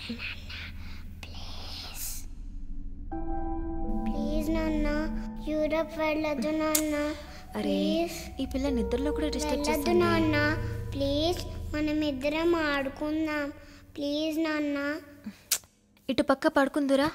Please నాన్న Europe వెళ్ళొద్దు నాన్న అరే ప్లీజ్ ఈ పిల్ల నిద్రలో కూడా డిస్టర్బ్ వెళ్ళొద్దు చేస్తుంది నాన్న ప్లీజ్ మనం ఇద్దరం ఆడుకుందాం ప్లీజ్ నాన్న ఇటు పక్క పడుకుందురా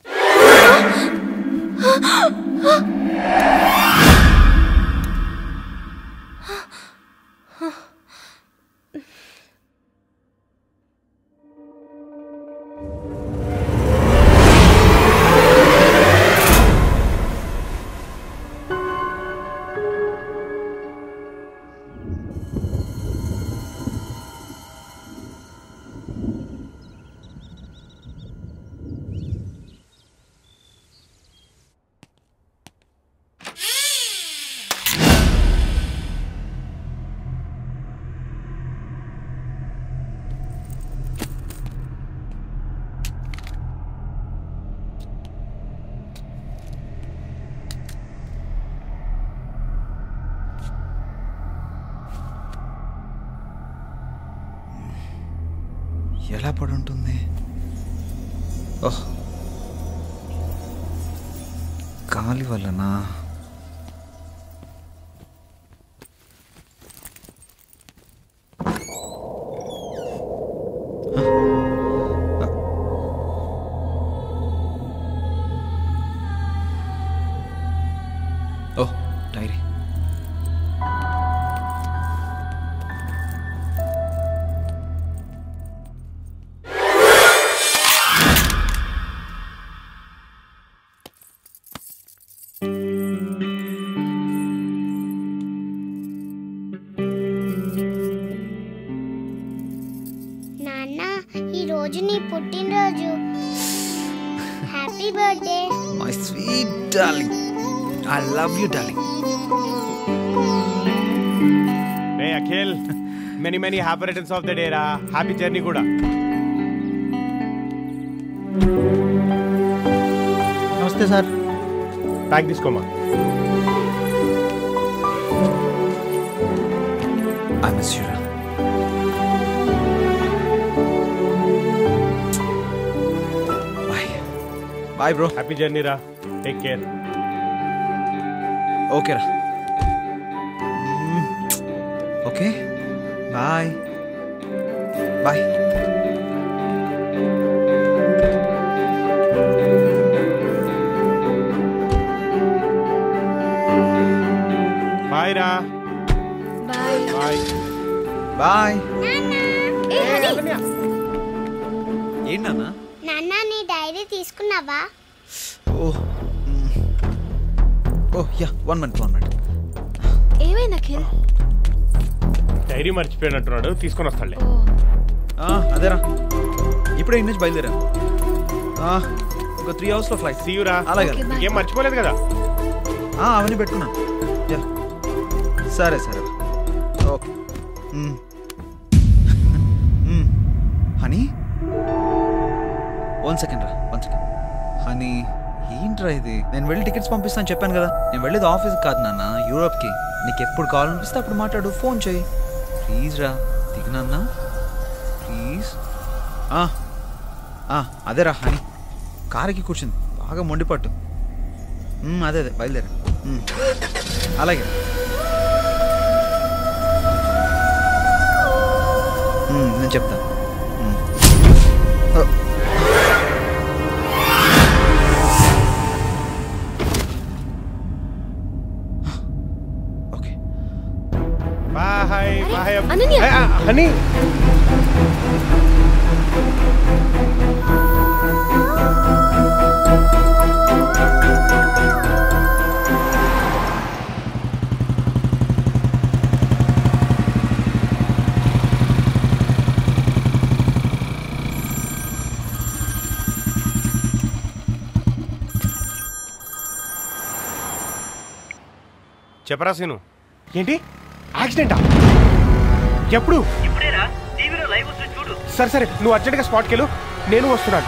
ఎలా పడి ఉంటుంది ఓహ్ గాలి వల్లనా ఓహ్ డైరీ నాన్న ఈ రోజు నీ పుట్టినరోజు happy birthday my sweet darling I love you darling రే Akhil many many happy returns of the day రా హ్యాపీ జర్నీ కూడా నమస్తే సార్ బ్యాగ్ తీసుకోమా ఐ మిస్ యూ రా bye bye bro happy journey రా టేక్ కేర్ ఓకే రా okay bye bye bye రా bye bye bye ఏ హనీ ఏంటన్నా నాన్న నీ డైరీ తీసుకున్నావా ఓ మ్. ఓ yeah one minute one minute ఏమైంది అఖిల్ డైరీ మర్చిపోయినట్టున్నాడు తీసుకొని వస్తాడులే ఓ అదేరా ఇప్పుడే ఇంటి నుంచి బయలుదేరా ఆ, ఇంకో త్రీ అవర్స్లో ఫ్లైట్ See you రా అలాగే Okay, bye. ఏం మర్చిపోలేదు కదా ఆ, అవన్నీ పెట్టుకున్నా యా సరే సరే ఓకే మ్. మ్. హనీ వన్ సెకండ్ రా వన్ సెకండ్ హనీ ఏంట్రా ఇది నేను వెళ్ళి టికెట్స్ పంపిస్తాను చెప్పాను కదా నేను వెళ్ళేది ఆఫీస్కి కాదు నాన్న యూరోప్కి నీకు ఎప్పుడు కావాలనిపిస్తే అప్పుడు మాట్లాడు ఫోన్ చేయి ప్లీజ్ రా దిగు నాన్న ప్లీజ్ ఆ, ఆ, అదేరా హనీ కారుకి కూర్చుంది బాగా మొండిపట్టు మ్, అదే అదే బయలుదేరా మ్. అలాగే మ్, నేను చెప్తాను మ్. ఓ. Okay bye bye Ananya. Honey చెప్పరా సీను ఏంటి యాక్సిడెంటా ఎప్పుడు ఇప్పుడేరా టీవీలో లైవ్ వస్తుంది చూడు సరే సరే నువ్వు అర్జెంట్గా స్పాట్కి వెళ్ళు నేను వస్తున్నాను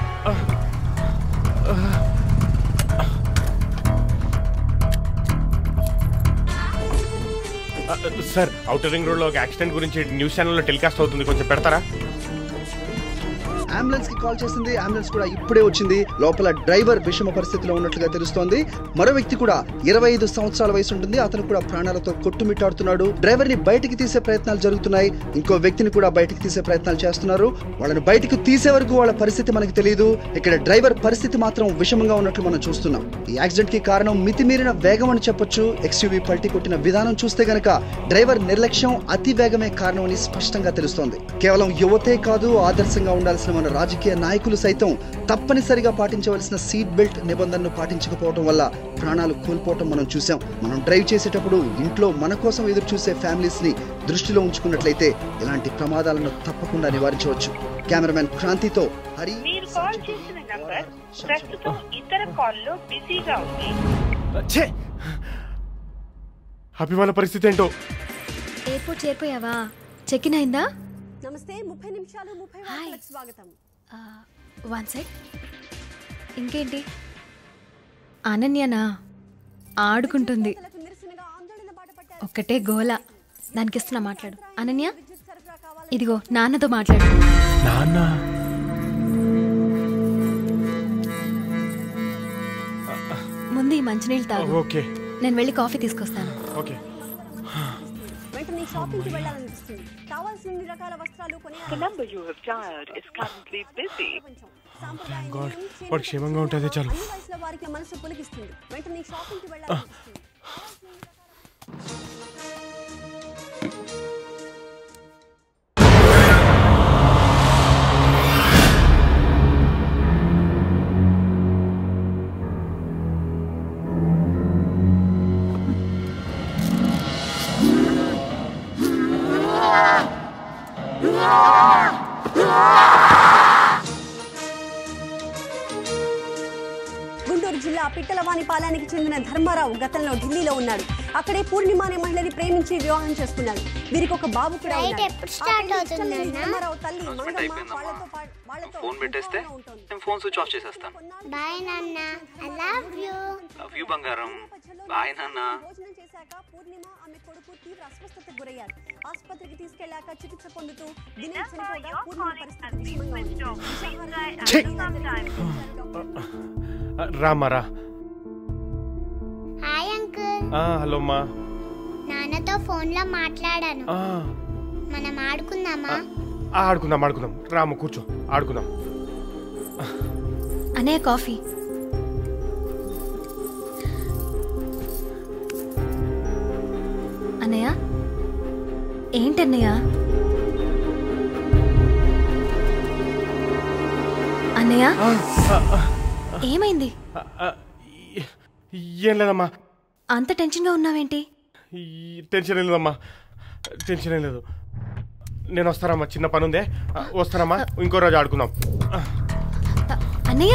ఆ, సార్ అవుటర్ రింగ్ రోడ్లో ఒక యాక్సిడెంట్ గురించి న్యూస్ ఛానల్లో టెలికాస్ట్ అవుతుంది కొంచెం పెడతారా ఆ, అంబులెన్స్ కి కాల్ చేసింది అంబులెన్స్ కూడా ఇప్పుడే వచ్చింది లోపల డ్రైవర్ విషమ పరిస్థితిలో ఉన్నట్లుగా తెలుస్తోంది మరో వ్యక్తి కూడా ఇరవై ఐదు సంవత్సరాల వయసు ఉంటుంది అతను కూడా ప్రాణాలతో కొట్టుమిట్టాడుతున్నాడు డ్రైవర్ ని బయటికి తీసే ప్రయత్నాలు జరుగుతున్నాయి ఇంకో వ్యక్తిని కూడా బయటికి తీసే ప్రయత్నాలు చేస్తున్నారు వాళ్ళని బయటికి తీసే వరకు వాళ్ళ పరిస్థితి మనకు తెలియదు ఇక్కడ డ్రైవర్ పరిస్థితి మాత్రం విషమంగా ఉన్నట్లు మనం చూస్తున్నాం ఈ యాక్సిడెంట్ కి కారణం మితిమీరిన వేగం అని చెప్పొచ్చు ఎక్స్యూవీ పల్టీ కొట్టిన విధానం చూస్తే గనక డ్రైవర్ నిర్లక్ష్యం అతి వేగమే కారణం అని స్పష్టంగా తెలుస్తోంది కేవలం యువతే కాదు ఆదర్శంగా ఉండాల్సిన మన రాజకీయ నాయకులు సైతం తప్పనిసరిగా పాటించవలసిన సీట్ బెల్ట్ నిబంధనను పాటించకపోవడం వల్ల ప్రాణాలు కోల్పోవటం మనం చూసాం మనం డ్రైవ్ చేసేటప్పుడు ఇంట్లో మన కోసం ఎదురు చూసే ఫ్యామిలీస్ ని దృష్టిలో ఉంచుకున్నట్లయితే ఇలాంటి ప్రమాదాలను తప్పకుండా నివారించవచ్చు కెమెరామెన్ క్రాంతితో హరి మీరు కాల్ చేసిన నంబర్ ప్రస్తుతం ఇతర కాల్లో బిజీగా ఉంది ఛే అభిమాన పరిస్థితి ఏంటో ఎయిర్పోర్ట్ చేరిపోయావా చెక్ ఇన్ అయిందా నమస్తే ముప్పై నిమిషాలు ముప్పై వార్తలకు స్వాగతం వన్ సెక్ ఇంకేంటి అనన్యనా ఆడుకుంటుంది లకు నిరసనగా ఆందోళన బాట పట్టారు ఒక్కటే గోల దానికి ఇస్తున్నా మాట్లాడు అనన్య ఇదిగో నాన్నతో మాట్లాడు నాన్న ముందు ఈ మంచినీళ్ళు తాగు ఓకే నేను వెళ్ళి కాఫీ తీసుకొస్తాను ఓకే వెంటనే షాపింగ్ కి వెళ్ళాలనిపిస్తుంది కావాల్సిన అన్ని రకాల వస్త్రాలు The number you have dialed is currently busy. God వాడు క్షేమంగా ఉంటుందే చాలు అన్ని వయసుల వారికి మనసు పులికిస్తుంది వెంటనే షాపింగ్ కి వెళ్ళాలనిపిస్తుంది గుంటూరు జిల్లా పిట్టలవాణి పాలానికి చెందిన ధర్మారావు గతంలో ఢిల్లీలో ఉన్నాడు అక్కడే పూర్ణిమ అనే మహిళని ప్రేమించి వివాహం చేసుకున్నాడు వీరికి ఒక బాబు కూడా Flight ఉన్నాడు. ఎప్పుడు ఆ start పెళ్లి ఇష్టం అవుతుంది లేని అన్నా? ధర్మారావు తల్లి Announcement మంగమ్మ అయిపోయిందమ్మా. వాళ్ళతో పా- వాళ్ళతో ఫోన్ పెట్టేస్తే ఇంట్లోనే ఉంటుంది. నేను ఫోన్ స్విచ్ ఆఫ్ చేసేస్తాను బాయ్ నాన్న I love you love you బంగారం బాయ్ నాన్న భోజనం చేశాక పూర్ణిమ ఆమె కొడుకు తీవ్ర అస్వస్థతకు గురయ్యారు ఆసుపత్రికి తీసుకెళ్లాక చికిత్స పొందుతూ దినేష్ చనిపోగా పూర్ణిమ పరిస్థితి విషమంగా ఉంది. ఛీ! విషాహారం రామారా హాయ్ అంకుల్ హలో అమ్మా నాన్నతో ఫోన్లో మాట్లాడాను ఆ, మనం ఆడుకుందామా ఆ, ఆడుకుందాం ఆడుకుందాం రాము కూర్చో ఆడుకుందాం అనే కాఫీ అన్నయ్య ఏంటన్నయ్య అన్నయ్య ఆ, ఆ, ఆ, ఏమైంది ఆ, ఆ, ఈ- ఏం లేదమ్మా అంత టెన్షన్గా ఉన్నావేంటి ఈ టెన్షన్ ఏం లేదమ్మా టెన్షన్ ఏం లేదు నేను వస్తానమ్మా చిన్న పని ఉందే ఆ, వస్తానమ్మా ఇంకో రోజు ఆడుకుందాం ఆ, అ- అన్నయ్య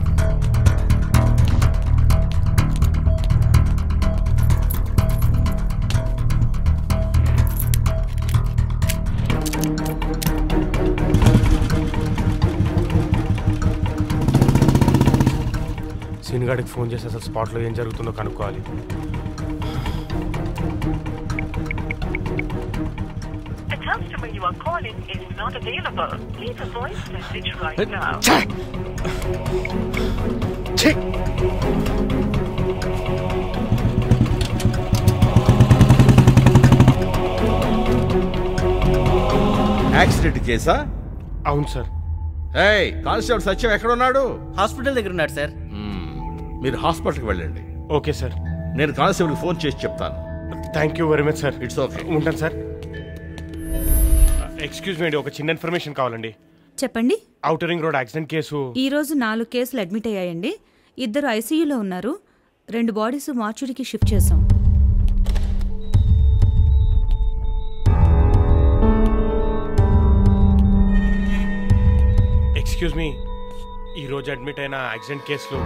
సీనుగాడికి ఫోన్ చేసి అసలు స్పాట్లో ఏం జరుగుతుందో కనుక్కోవాలి The customer you are calling is not available. Leave a voice message right now. ఛీ! యాక్సిడెంట్ కేసా అవును సార్ ఏయ్ కానిస్టేబుల్ సత్యం ఎక్కడ ఉన్నాడు హాస్పిటల్ దగ్గర ఉన్నాడు సార్ మీరు హాస్పిటల్కి వెళ్ళండి ఓకే సార్ నేను కానిస్టేబుల్కి ఫోన్ చేసి చెప్తాను thank you very much sir it's okay ఉంటాను సార్ ఎక్స్క్యూజ్ మీ అండి ఒక చిన్న ఇన్ఫర్మేషన్ కావాలండి చెప్పండి outer ring road accident case ఈ రోజు నాలుగు కేసులు అడ్మిట్ అయ్యాయండి ఇద్దరు ఐసీయూలో ఉన్నారు రెండు బాడీస్ మార్చురీకి షిఫ్ట్ చేశాం ఎక్స్క్యూజ్ మీ ఈ రోజు అడ్మిట్ అయిన యాక్సిడెంట్ కేసులో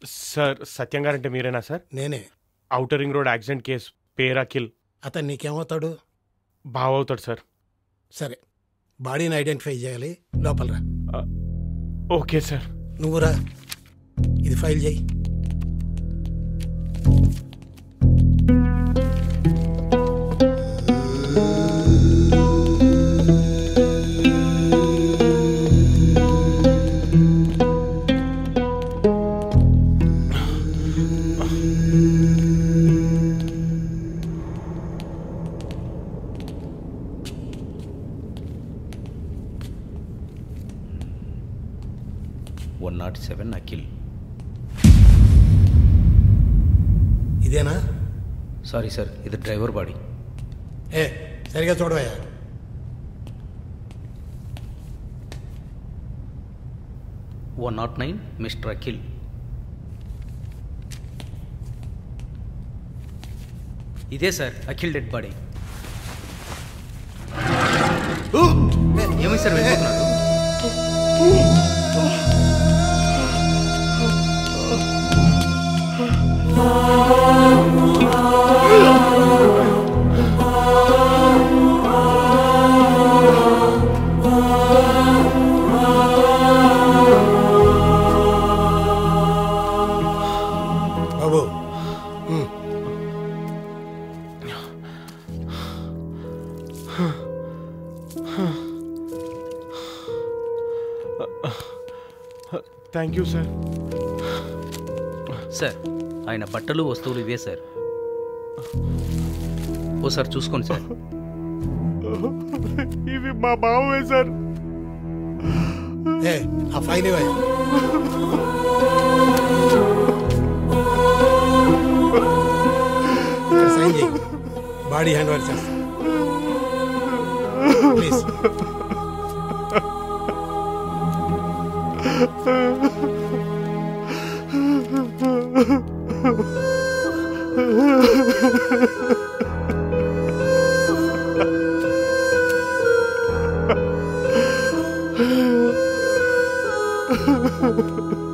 సార్ సత్యం గారంటే మీరేనా సార్ నేనే outer ring road accident case పేరు అఖిల్ అతను నీకేమవుతాడు బావ అవుతాడు సార్ సరే బాడీని ఐడెంటిఫై చేయాలి లోపల రా ఓకే సార్ నువ్వురా ఇది ఫైల్ చేయి వన్ నాట్ సెవెన్ అఖిల్ ఇదేనా సారీ సార్ ఇది డ్రైవర్ బాడీ ఏ సరిగా చూడవయ్యా one nought nine mister Akhil ఇదే సార్ అఖిల్ డెడ్ బాడీ ఏమి సార్ వెళ్ళిపోతున్నారు బాబు ఉమ్. థ్యాంక్ యూ సార్ సార్ ఆయన బట్టలు వస్తువులు ఇవే సార్ ఓసారి చూసుకోండి సార్ ఇవి మా బావే సార్ ఏ ఆ ఫైల్ ఇవ్వయ్యా ఇక్కడ సైన్ చేయి బాడీ హ్యాండ్ ఓవర్ చేస్తా ప్లీజ్ Ha ha ha.